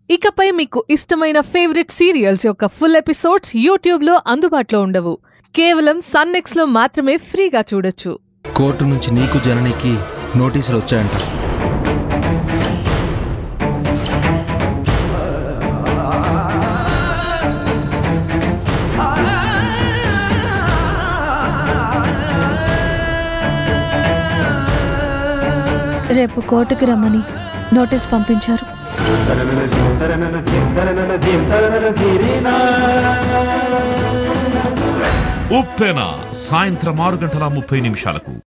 ఇకపై మీకు ఇష్టమైన ఫేవరెట్ సీరియల్స్ యొక్క ఫుల్ ఎపిసోడ్స్ యూట్యూబ్లో అందుబాటులో ఉండవు కేవలం సన్నెక్స్లో మాత్రమే ఫ్రీగా చూడొచ్చు కోర్టు నుంచి నీకు జననికి నోటీసులు వచ్చాయంట రేపు కోర్టుకి రమ్మని నోటీస్ పంపించారు ఉప్పెన సాయంత్రం ఆరు గంటల ముప్పై నిమిషాలకు